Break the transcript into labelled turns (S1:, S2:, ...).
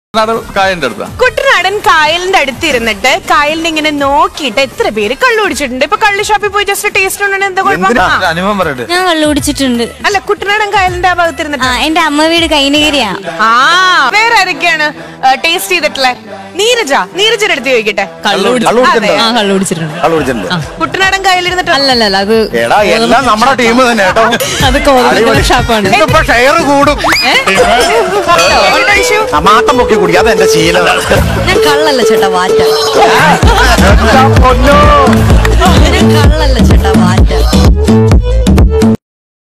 S1: നട കായന്റെ അടുത്താ
S2: കുട്ടനാടൻ കായലിന്റെ അടുത്ത് ഇരുന്നിട്ട് കായലിനെ ഇങ്ങനെ നോക്കിയിട്ട് എത്ര പേര് കള്ളു കുടിച്ചിട്ടുണ്ട് ഇപ്പൊ കള്ളു ഷോപ്പിൽ പോയി ജസ്റ്റ് ടേസ്റ്റ് ഉണ്ടെന്ന് എന്താ കുഴപ്പം
S1: എന്തിനാ
S2: ആ.
S1: അനുഭവം പറയട്ടെ
S3: ഞാൻ കള്ളു കുടിച്ചിട്ടുണ്ട്
S2: അല്ല കുട്ടനാടൻ കായലിന്റെ ആ ഭാഗത്ത്
S3: ആ
S2: ഇരുന്നിട്ട്
S3: എന്റെ അമ്മ വീട് കൈനഗിരിയാ
S2: ആ വേറെ ആരൊക്കെയാണ് ടേസ്റ്റ് ചെയ്തിട്ടുള്ളത് നീരജ നീരജയുടെ അടുത്ത് ചോദിക്കട്ടെ
S4: കള്ളു കുടി-
S1: കള്ളു കുടിച്ചിട്ടുണ്ടോ?
S4: ആ കള്ളു കുടിച്ചിട്ടുണ്ട്
S1: കള്ളു കുടിച്ചിട്ടില്ലേ?
S2: കുട്ടനാടൻ കായലിരുന്നിട്ട്
S4: അല്ലല്ല അത്
S1: എടാ എല്ലാം നമ്മുടെ ടീം തന്നെ കേട്ടോ
S4: അത് കോതമംഗലം
S1: അടിപൊളി.
S4: ഷാപ്പാണ്
S1: ഇതിപ്പോ ഷെയർ കൂടും
S2: ഉണ്ടോ ഇഷ്യൂ?
S1: ആ, മാട്ടം പൊക്കി കുടി അതെന്റെ ശീലമാണ്
S4: ഞാൻ കള്ളല്ല ചേട്ടാ വാറ്റ
S1: പൊന്നോ
S4: ഞാൻ കള്ളല്ല ചേട്ടാ വാറ്റ